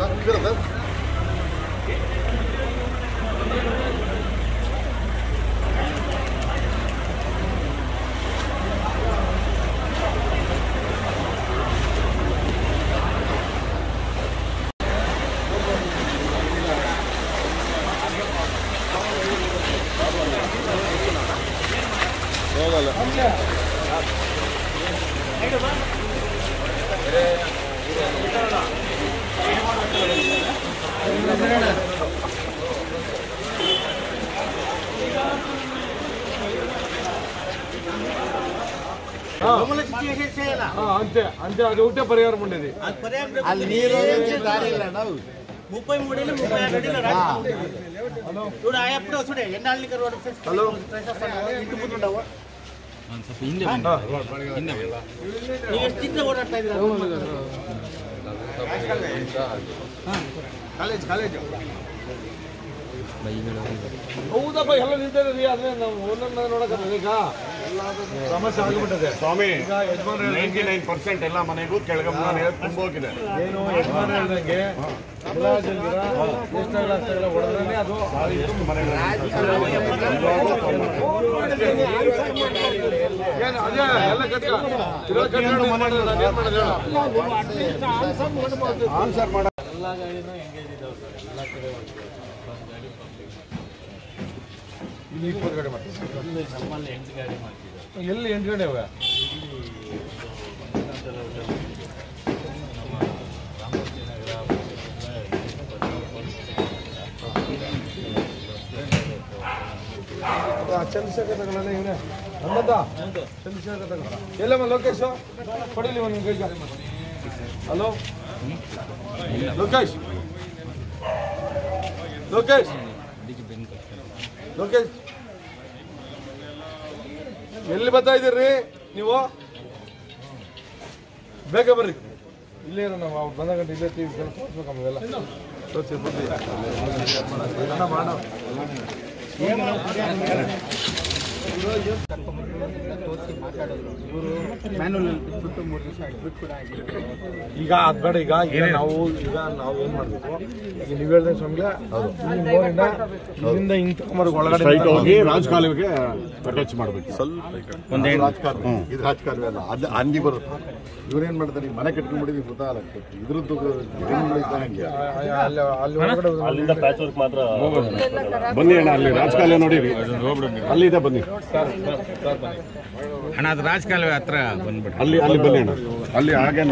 ఆ, అంతే అంతే అది ఒకటే పరిహారం ఉండేది ಅಲ್ಲಿ ನೀರು ದಾರಿ ಇಲ್ಲ ನಾವು ముప్పై మూడేళ్ళు ముప్పై ఆరు అడిగిన చూడు ఆ ఎప్పుడు చూడే ఎన్నాళ్ళకి రోడ్ హలో ఇంటి ముందు ఉండవు ನೀವು ಎಷ್ಟು ಚಿತ್ರ ಓಡಾಡ್ತಾ ಇದ್ದೀರಾ ಕಾಲೇಜ್ ಕಾಲೇಜ್ ಹೌದಪ್ಪ ಎಲ್ಲ ನಿಂತಿದ್ದೀರಿ ಅದೇ ನಾವು ಒಂದೊಂದು ನೋಡಕ್ಕೆ ಈಗ ಸಮಸ್ಯೆ ಆಗಿಬಿಟ್ಟಿದೆ ಸ್ವಾಮಿ ಈಗ ಯಜಮಾನ್ ನೈಂಟಿ ನೈನ್ ಪರ್ಸೆಂಟ್ ಎಲ್ಲ ಮನೆಗೂ ಕೆಳಗಮ್ಮ ತುಂಬ ಹೋಗಿದೆ ಏನು ಯಜಮಾನ್ ಹೇಳ್ದಂಗೆ ಎಲ್ಲ ಜಲ್ದಿರ ಎಷ್ಟಾಗಲ್ಲ ಅಷ್ಟಾಗಲ್ಲ ಹೊಡೆದ್ರೆ ಅದು ಏನು ಅದೇ ಎಲ್ಲ ಕಟ್ಕ ಇರೋ ಕಟ್ಕೊಂಡು ಮಾಡಿದ್ರೆ ನಾನು ಏನ್ ಮಾಡೋದು ಹೇಳು? ಆನ್ಸರ್ ಮಾಡ ಇಲ್ಲಿ ಇಪ್ಪತ್ತು ಗಾಡಿ ಮಾಡ್ತೀವಿ ಎಲ್ಲಿ ಎಂಟು ಗಂಟೆ ಅವ ಚಂದ್ರಶೇಖರ್ ತಗೊಳ್ಳೋಣ ಇವನೇ ನಮ್ಮದ ಚಂದ್ರಶೇಖರ್ ತಗೊಳ್ಳ ಎಲ್ಲಮ್ಮ ಲೋಕೇಶ್ ಕೊಡಿಲಿ ಒಂದು ಕೈ ಹಲೋ ಲೋಕೇಶ್ ಲೋಕೇಶ್ ಲೋಕೇಶ್ ಎಲ್ಲಿ ಬರ್ತಾ ಇದ್ದೀರಿ ನೀವು ಬೇಗ ಬರ್ರಿ ಇಲ್ಲೇ ಇರೋ ನಾವು ಅವ್ರು ಬಂದ ಗಂಟೆ ಇಲ್ಲೇ ಟಿವಿ ತೋರಿಸ್ಬೇಕು ನಮಗೆಲ್ಲ ತೋರಿಸಿ ಬುದ್ಧಿ ಅಣ್ಣ ಮಾಡು ಈಗ ಅದ್ ಬೇಡ ಈಗ ಈಗ ನಾವು ಈಗ ನಾವು ಏನ್ ಮಾಡ್ಬೇಕು ಈಗ ನೀವ್ ಹೇಳ್ದಂಗೆ ಸ್ವಾಮಿಗೆ ಈ ಮೋರಿಂದ ಇಲ್ಲಿಂದ ಹಿಂಗ್ ತಗೊಂಬರ್ಬೇಕು ಒಳಗಡೆ ಸ್ಟ್ರೈಟ್ ಹೋಗಿ ರಾಜಕಾಲುವೆಗೆ ಅಟ್ಯಾಚ್ ಮಾಡಬೇಕು ಸ್ವಲ್ಪ ರಾಜಕಾರಣ ಇದು ರಾಜಕಾರಣ ಅಲ್ಲ ಅದು ಅಂದಿ ಬರುತ್ತೆ ಇವ್ರೇನ್ ಮಾಡ್ತಾರೆ ಈ ಮನೆ ಕಟ್ಕೊಂಡ್ಬಿಟ್ಟಿದ್ವಿ ಗೊತ್ತಾಗಲ್ಲ ಇದ್ರದ್ದು ಏನ್ಗಳು ಇದ್ದಂಗೆ ಅಲ್ಲಿ ಅಲ್ಲಿ ಒಳಗಡೆ ಅಲ್ಲಿಂದ ಪ್ಯಾಚ್ ವರ್ಕ್ ಮಾತ್ರ ಬನ್ನಿ ಅಣ್ಣ ಅಲ್ಲಿ ರಾಜಕಾಲುವೆ ನೋಡಿರಿ ಅಲ್ಲಿದೆ ಬನ್ನಿ ಅಣ್ಣ ಅದು ರಾಜಕಾಲುವೆ ಹತ್ರ ಬಂದ್ಬಿಟ್ಟು ಅಲ್ಲಿ ಅಲ್ಲಿ ಬನ್ನಿ ಅಣ್ಣ ಅಲ್ಲಿ ಹಾಗೆ